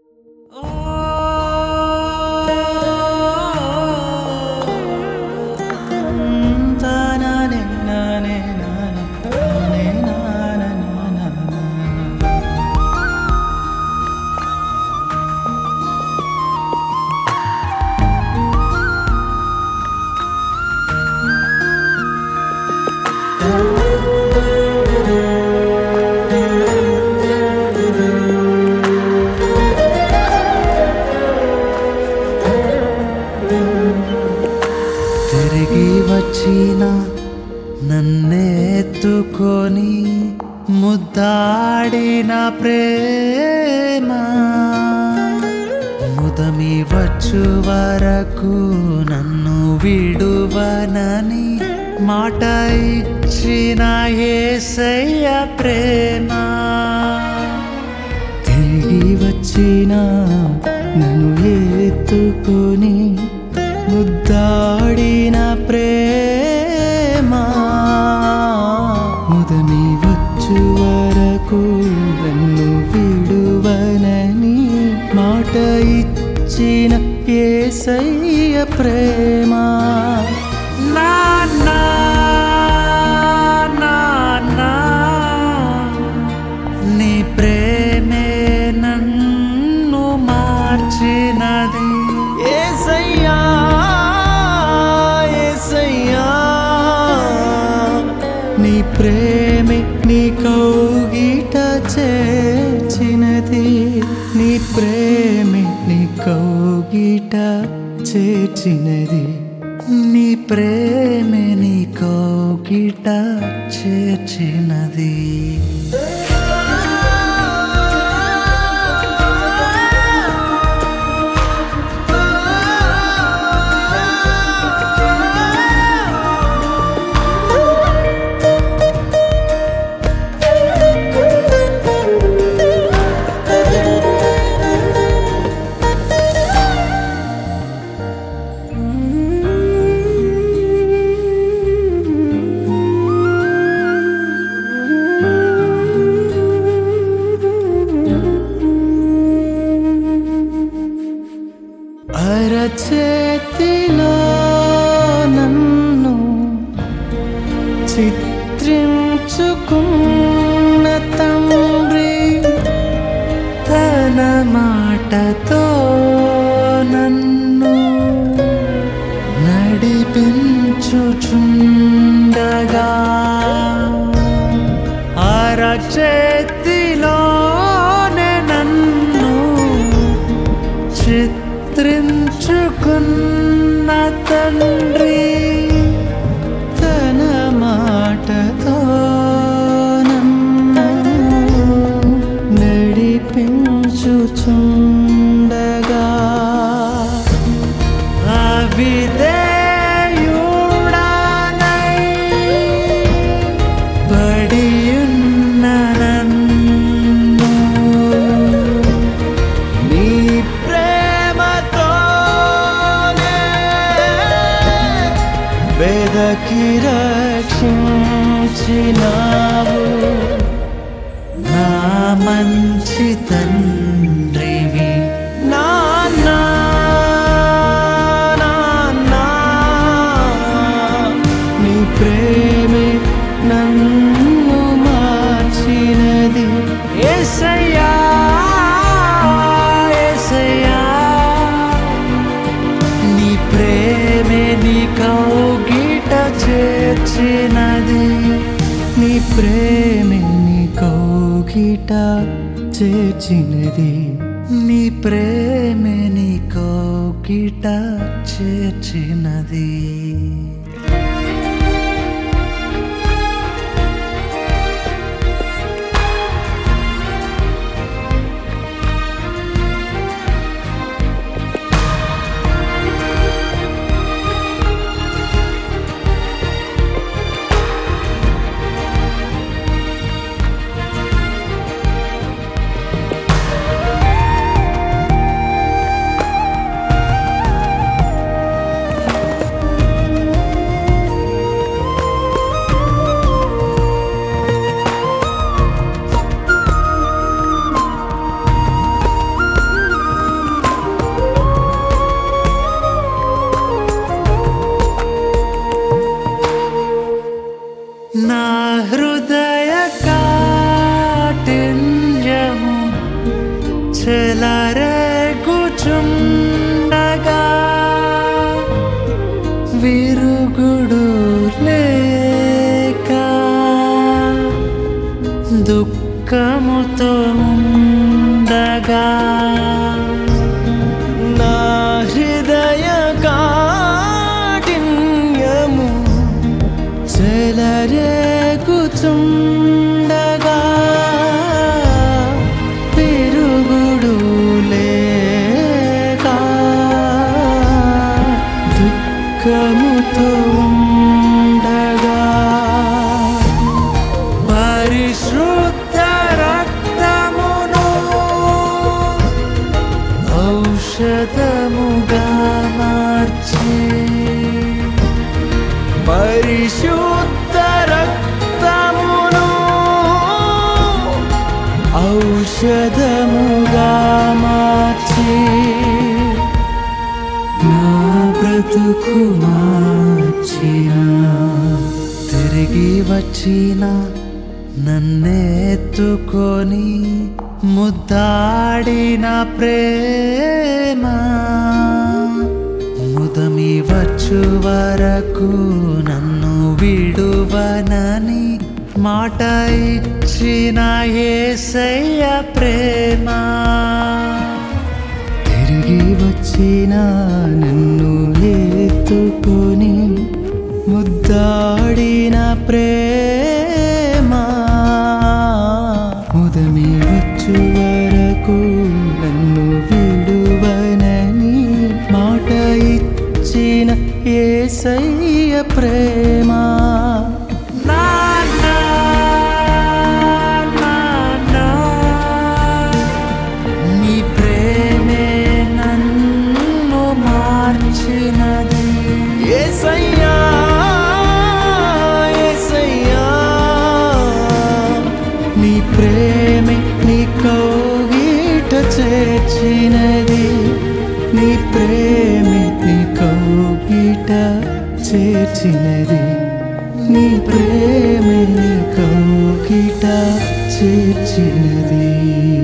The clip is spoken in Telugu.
తిరిగి వచ్చిన నన్నెత్తుకొని ముద్దాడిన ప్రేమ ముదమి వచ్చు వరకు నన్ను విడువనని మాట ఇచ్చిన ఏసయ్య ప్రేమ తిరిగి వచ్చిన నన్ను ఎత్తుకొని ముద్దాడిన ప్రేమ ముదమి వచ్చు వరకు నన్ను విడువనని మాట ఇచ్చిన ఏసయ్య ప్రేమ నాన్నా నాన్నా నీ ప్రేమే నన్ను మార్చినది ఏసయ్యా ఏసయ్యా నీ ప్రేమే నీ కౌగిట చేర్చినది నీ ప్రేమే నీ కౌగిట చేర్చినది నీ ప్రేమే నీ కౌగిట చేర్చినది అరచేతిలో నన్ను చిత్రించుకున్న తండ్రి తన మాటతో నన్ను నడిపించుచుండగా అరచేతిలోనే నన్ను చిత్రించుకున్న తండ్రి తన మాటతో నన్ను నడిపించుచుండగా అవిధేయుడనై బడియున్న నన్ను నీ ప్రేమతోనే వెదకి రక్షించినావు నా మంచి తండ్రివి నాన్నా నాన్నా నీ ప్రేమే నన్ను మార్చినది ఏసయ్యా ఏసయ్యా నీ ప్రేమే నీ కౌగిట చేర్చినది నీ ప్రేమే నీ కౌగిట చేర్చినది నీ ప్రేమే నీ కౌగిట చేర్చినది చెలరేగుచుండగా విరుగుడు లేక దుఃఖముతో ఉండగా నా హృదయ కాఠిన్యము చెలరేగుచుండగా పెరుగుడు లేక దుఃఖముతో ఉండగా పరిశుద్ధ రక్తమును ఔషధముగా మార్చి పరిశుద్ధ రక్తమును ఔషధముగా మార్చి నా బ్రతుకు మార్చిన తిరిగి వచ్చిన నన్నెత్తుకొని ముద్దాడిన ప్రేమ ముదమి వచ్చు వరకు నన్ను విడువనని మాట ఇచ్చిన ఏసయ్య ప్రేమ తిరిగి వచ్చిన నన్ను ఎత్తుకొని ముద్దాడిన ప్రేమ ముదమి వచ్చు వరకు నన్ను విడువనని మాట ఇచ్చిన ఏసయ్య ప్రేమ నాన్న, నాన్న, నీ ప్రేమే నన్ను మార్చినది యేసయ్యా యేసయ్యా నీ ప్రేమే నీ కౌగిట చేర్చినది నీ ప్రేమే నీ కౌగిట చేర్చినది నీ ప్రేమే నీ కౌగిట చేర్చినది